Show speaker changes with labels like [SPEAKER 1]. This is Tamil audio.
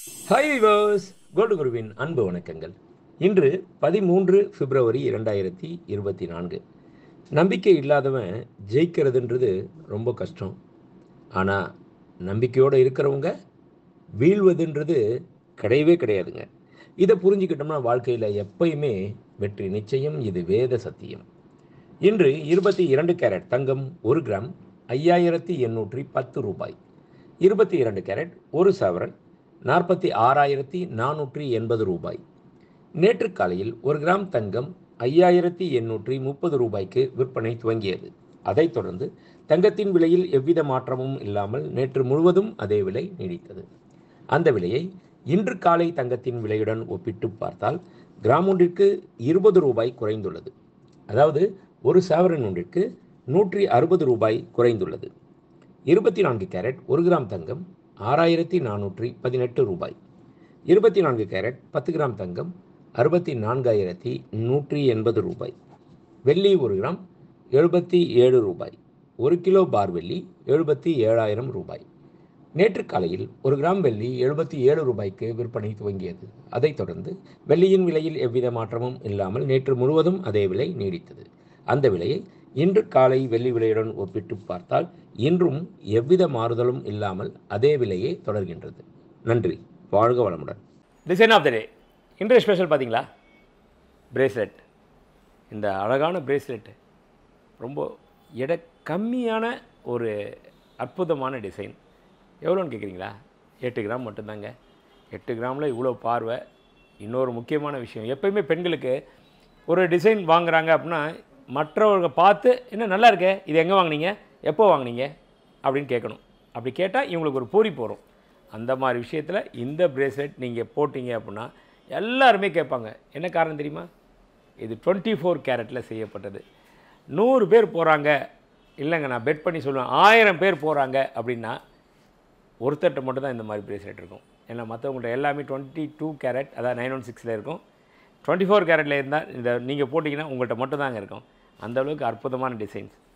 [SPEAKER 1] ஹாய் விவர்ஸ் கோல்டு குருவின் அன்பு வணக்கங்கள் இன்று பதிமூன்று பிப்ரவரி இரண்டாயிரத்தி இருபத்தி நான்கு நம்பிக்கை இல்லாதவன் ஜெயிக்கிறதுன்றது ரொம்ப கஷ்டம் ஆனால் நம்பிக்கையோடு இருக்கிறவங்க வீழ்வதுன்றது கிடையவே கிடையாதுங்க இதை புரிஞ்சுக்கிட்டோம்னா வாழ்க்கையில் எப்பயுமே வெற்றி நிச்சயம் இது வேத சத்தியம் இன்று இருபத்தி இரண்டு கேரட் தங்கம் ஒரு கிராம் ஐயாயிரத்தி எண்ணூற்றி பத்து ரூபாய் இருபத்தி இரண்டு கேரட் ஒரு சவரன் நாற்பத்தி ஆறாயிரத்தி நானூற்றி எண்பது ரூபாய் நேற்று காலையில் ஒரு கிராம் தங்கம் ஐயாயிரத்தி எண்ணூற்றி முப்பது ரூபாய்க்கு விற்பனை துவங்கியது அதைத் தொடர்ந்து தங்கத்தின் விலையில் எவ்வித மாற்றமும் இல்லாமல் நேற்று முழுவதும் அதே விலை நீடித்தது அந்த விலையை இன்று காலை தங்கத்தின் விலையுடன் ஒப்பிட்டு பார்த்தால் கிராம் ஒன்றிற்கு இருபது ரூபாய் குறைந்துள்ளது அதாவது ஒரு சாவரன் ஒன்றிற்கு நூற்றி அறுபது ரூபாய் குறைந்துள்ளது இருபத்தி நான்கு கேரட் ஒரு கிராம் தங்கம் ஆறாயிரத்தி நானூற்றி பதினெட்டு ரூபாய் இருபத்தி நான்கு கேரட் பத்து கிராம் தங்கம் அறுபத்தி நான்காயிரத்தி நூற்றி எண்பது ரூபாய் வெள்ளி ஒரு கிராம் எழுபத்தி ஏழு ரூபாய் ஒரு கிலோ பார் வெள்ளி எழுபத்தி ஏழாயிரம் ரூபாய் நேற்று காலையில் ஒரு கிராம் வெள்ளி எழுபத்தி ஏழு ரூபாய்க்கு விற்பனை துவங்கியது அதைத் தொடர்ந்து வெள்ளியின் விலையில் எவ்வித மாற்றமும் இல்லாமல் நேற்று முழுவதும் அதே விலை நீடித்தது அந்த விலையை இன்று காலை வெள்ளி விலையுடன் ஒப்பிட்டு பார்த்தால் இன்றும் எவ்வித மாறுதலும் இல்லாமல் அதே விலையே தொடர்கின்றது நன்றி வாழ்க வளமுடன்
[SPEAKER 2] டிசைன் ஆஃப் த டே இன்றைய ஸ்பெஷல் பார்த்தீங்களா பிரேஸ்லெட் இந்த அழகான பிரேஸ்லெட் ரொம்ப எடை கம்மியான ஒரு அற்புதமான டிசைன் எவ்வளோன்னு கேட்குறீங்களா எட்டு கிராம் மட்டும்தாங்க எட்டு கிராமில் இவ்வளோ பார்வை இன்னொரு முக்கியமான விஷயம் எப்பயுமே பெண்களுக்கு ஒரு டிசைன் வாங்குறாங்க அப்படின்னா மற்றவங்க பார்த்து என்ன நல்லா இருக்கே இது எங்கே வாங்குனீங்க எப்போ வாங்குனீங்க அப்படின்னு கேட்கணும் அப்படி கேட்டால் இவங்களுக்கு ஒரு பூரிப்பு வரும் அந்த மாதிரி விஷயத்தில் இந்த பிரேஸ்லெட் நீங்கள் போட்டிங்க அப்படின்னா எல்லாருமே கேட்பாங்க என்ன காரணம் தெரியுமா இது டுவெண்ட்டி ஃபோர் கேரட்டில் செய்யப்பட்டது நூறு பேர் போகிறாங்க இல்லைங்க நான் பெட் பண்ணி சொல்லுவேன் ஆயிரம் பேர் போகிறாங்க அப்படின்னா ஒருத்தர்கிட்ட மட்டும் தான் இந்த மாதிரி பிரேஸ்லெட் இருக்கும் ஏன்னா மற்றவங்கள்ட்ட எல்லாமே டுவெண்ட்டி டூ கேரட் அதாவது நைன் ஒன் சிக்ஸில் இருக்கும் டுவெண்ட்டி ஃபோர் கேரட்டில் இருந்தால் இந்த நீங்கள் போட்டிங்கன்னா உங்கள்கிட்ட மட்டும் தாங்க இருக்கும் அந்த அளவுக்கு அற்புதமான டிசைன்ஸ்